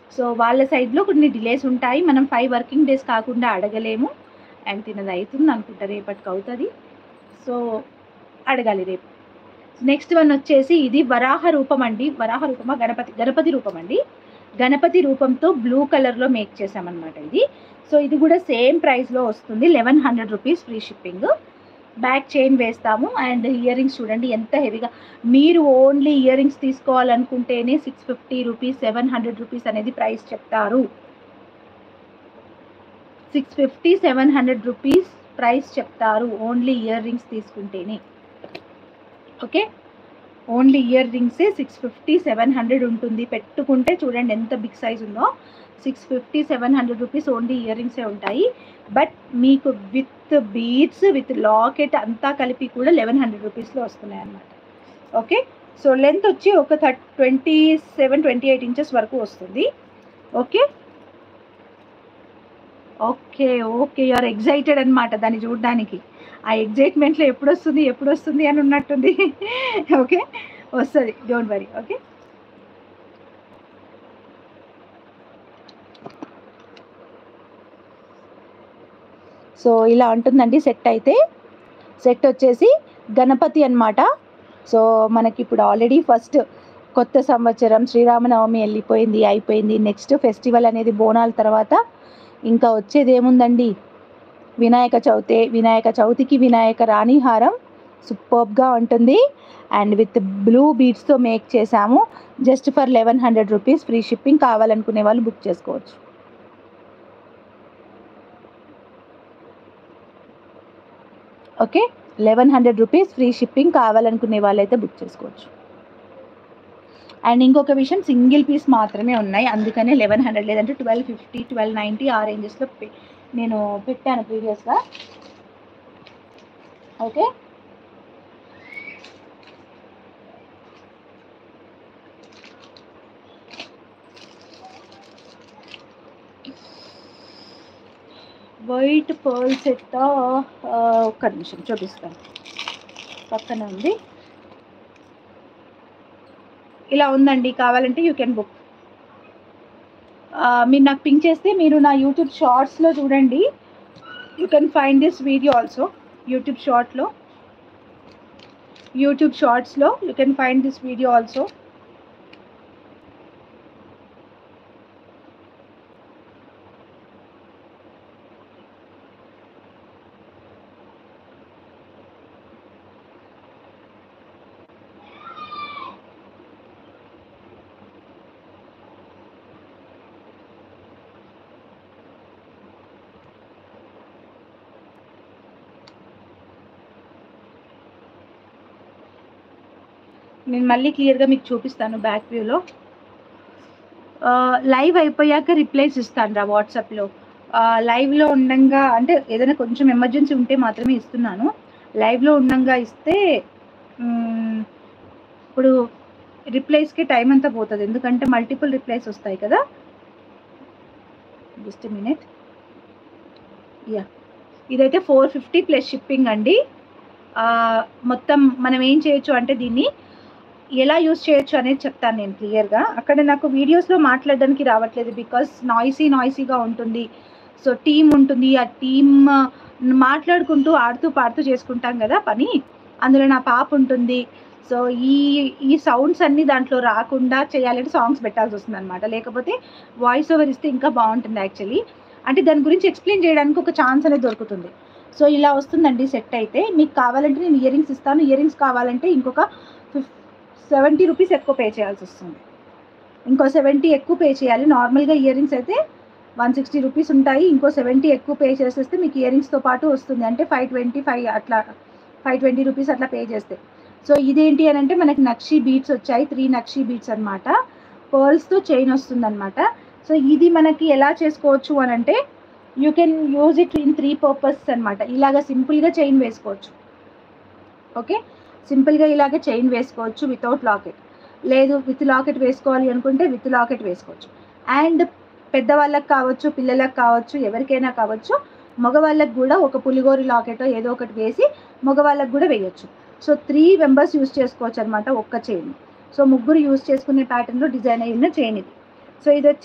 so వాళ్ళ సైడ్లో కొన్ని డిలేస్ ఉంటాయి మనం ఫైవ్ వర్కింగ్ డేస్ కాకుండా అడగలేము అండ్ తినది అవుతుంది అనుకుంటా రేపటికి అవుతుంది సో అడగాలి రేపు నెక్స్ట్ వన్ వచ్చేసి ఇది వరాహ రూపం అండి వరాహ రూపమా గణపతి గణపతి రూపం అండి గణపతి రూపంతో బ్లూ కలర్లో మేక్ చేసామన్నమాట ఇది సో ఇది కూడా సేమ్ ప్రైస్లో వస్తుంది eleven hundred rupees free shipping back chain వేస్తాము అండ్ ఇయర్ రింగ్స్ చూడండి ఎంత హెవీగా మీరు ఓన్లీ ఇయర్ రింగ్స్ తీసుకోవాలనుకుంటేనే six fifty rupees seven hundred rupees అనేది ప్రైస్ చెప్తారు six fifty seven hundred rupees price చెప్తారు ఓన్లీ ఇయర్ రింగ్స్ తీసుకుంటేనే ఓకే ఓన్లీ ఇయర్ రింగ్సే సిక్స్ ఫిఫ్టీ సెవెన్ హండ్రెడ్ ఉంటుంది పెట్టుకుంటే చూడండి ఎంత బిగ్ సైజ్ ఉందో six fifty seven hundred rupees only ఇయర్ రింగ్సే ఉంటాయి బట్ మీకు విత్ బీడ్స్ విత్ లాకెట్ అంతా కలిపి కూడా లెవెన్ హండ్రెడ్ రూపీస్లో వస్తున్నాయి అన్నమాట ఓకే సో లెంత్ వచ్చి ఒక థర్ట్ twenty seven twenty eight inches వరకు వస్తుంది okay okay okay you're excited అనమాట దాన్ని చూడడానికి ఆ ఎగ్జైట్మెంట్లో ఎప్పుడు వస్తుంది ఎప్పుడు వస్తుంది అని ఉన్నట్టుంది ఓకే వస్తుంది డోంట్ వరీ ఓకే సో ఇలా ఉంటుందండి సెట్ అయితే సెట్ వచ్చేసి గణపతి అన్నమాట సో మనకి ఇప్పుడు ఆల్రెడీ ఫస్ట్ కొత్త సంవత్సరం శ్రీరామనవమి వెళ్ళిపోయింది అయిపోయింది నెక్స్ట్ ఫెస్టివల్ అనేది బోనాల తర్వాత ఇంకా వచ్చేది ఏముందండి వినాయక చవితి వినాయక చవితికి వినాయక రాణి హారం సూపర్బ్గా ఉంటుంది అండ్ విత్ బ్లూ బీడ్స్తో మేక్ చేసాము just for eleven hundred rupees free shipping కావాలనుకునే వాళ్ళు బుక్ చేసుకోవచ్చు okay eleven hundred rupees free shipping కావాలనుకునే వాళ్ళైతే బుక్ చేసుకోవచ్చు అండ్ ఇంకొక విషయం సింగిల్ పీస్ మాత్రమే ఉన్నాయి అందుకనే లెవెన్ హండ్రెడ్ లేదంటే ట్వెల్వ్ ఫిఫ్టీ ట్వెల్వ్ నైంటీ ఆ రేంజెస్లో నేను పెట్టాను ప్రీవియస్గా ఓకే వైట్ పర్ల్ సెట్ ఒక్క నిమిషం చూపిస్తాను పక్కన ఉంది ఇలా ఉందండి కావాలంటే యూ కెన్ బుక్ మీరు నాకు పింక్ చేస్తే మీరు నా యూట్యూబ్ షార్ట్స్లో చూడండి you can find this video also YouTube షార్ట్లో యూట్యూబ్ షార్ట్స్లో you can find this video also నేను మళ్ళీ క్లియర్గా మీకు చూపిస్తాను బ్యాక్ వ్యూలో లైవ్ అయిపోయాక రిప్లైస్ ఇస్తాను రా వాట్సాప్లో లైవ్లో ఉండంగా అంటే ఏదైనా కొంచెం ఎమర్జెన్సీ ఉంటే మాత్రమే ఇస్తున్నాను లైవ్లో ఉండంగా ఇస్తే మ్, ఇప్పుడు రిప్లైస్కి టైం అంతా పోతుంది ఎందుకంటే మల్టిపుల్ రిప్లైస్ వస్తాయి కదా జస్ట్ మినిట్ యా ఇదైతే ఫోర్ ఫిఫ్టీ ప్లస్ షిప్పింగ్ అండి ఆ, మొత్తం మనం ఏం చేయొచ్చు అంటే దీన్ని ఎలా యూస్ చేయొచ్చు అనేది చెప్తాను నేను క్లియర్గా అక్కడ నాకు వీడియోస్లో మాట్లాడడానికి రావట్లేదు బికాస్ నాయిసీ నాయిసీగా ఉంటుంది సో టీం ఉంటుంది ఆ టీమ్ మాట్లాడుకుంటూ ఆడుతూ పాడుతూ చేసుకుంటాం కదా పని అందులో నా పాప ఉంటుంది సో ఈ ఈ సౌండ్స్ అన్ని దాంట్లో రాకుండా చేయాలంటే సాంగ్స్ పెట్టాల్సి వస్తుంది అనమాట లేకపోతే వాయిస్ ఓవర్ ఇస్తే ఇంకా బాగుంటుంది యాక్చువల్లీ అంటే దాని గురించి ఎక్స్ప్లెయిన్ చేయడానికి ఒక ఛాన్స్ అనేది దొరుకుతుంది సో ఇలా వస్తుందండి సెట్ అయితే మీకు కావాలంటే నేను ఇయర్ రింగ్స్ ఇస్తాను ఇయర్ రింగ్స్ కావాలంటే ఇంకొక ఫిఫ్ సెవెంటీ రూపీస్ ఎక్కువ పే చేయాల్సి వస్తుంది ఇంకో సెవెంటీ ఎక్కువ పే చేయాలి నార్మల్గా ఇయర్ రింగ్స్ అయితే వన్ సిక్స్టీ రూపీస్ ఉంటాయి ఇంకో సెవెంటీ ఎక్కువ పే చేసేస్తే మీకు ఇయర్ రింగ్స్తో పాటు వస్తుంది అంటే ఫైవ్ ట్వంటీ ఫైవ్ అట్లా ఫైవ్ ట్వంటీ రూపీస్ అట్లా పే చేస్తే సో ఇదేంటి అని అంటే మనకి నక్షి బీట్స్ వచ్చాయి త్రీ నక్షి బీట్స్ అనమాట పర్ల్స్తో చైన్ వస్తుంది అనమాట సో ఇది మనకి ఎలా చేసుకోవచ్చు అని అంటే you can use it in three purpose అనమాట ఇలాగ సింపుల్గా చైన్ వేసుకోవచ్చు ఓకే సింపుల్గా ఇలాగే చైన్ వేసుకోవచ్చు వితౌట్ లాకెట్ లేదు విత్ లాకెట్ వేసుకోవాలి అనుకుంటే విత్ లాకెట్ వేసుకోవచ్చు అండ్ పెద్దవాళ్ళకి కావచ్చు పిల్లలకు కావచ్చు ఎవరికైనా కావచ్చు మగవాళ్ళకి కూడా ఒక పులిగోరి లాకెట్ ఏదో ఒకటి వేసి మగవాళ్ళకి కూడా వేయొచ్చు సో త్రీ మెంబర్స్ యూస్ చేసుకోవచ్చు అనమాట ఒక్క చైన్ సో ముగ్గురు యూస్ చేసుకునే ప్యాటర్న్లో డిజైన్ అయిన చైన్ ఇది సో ఇది వచ్చి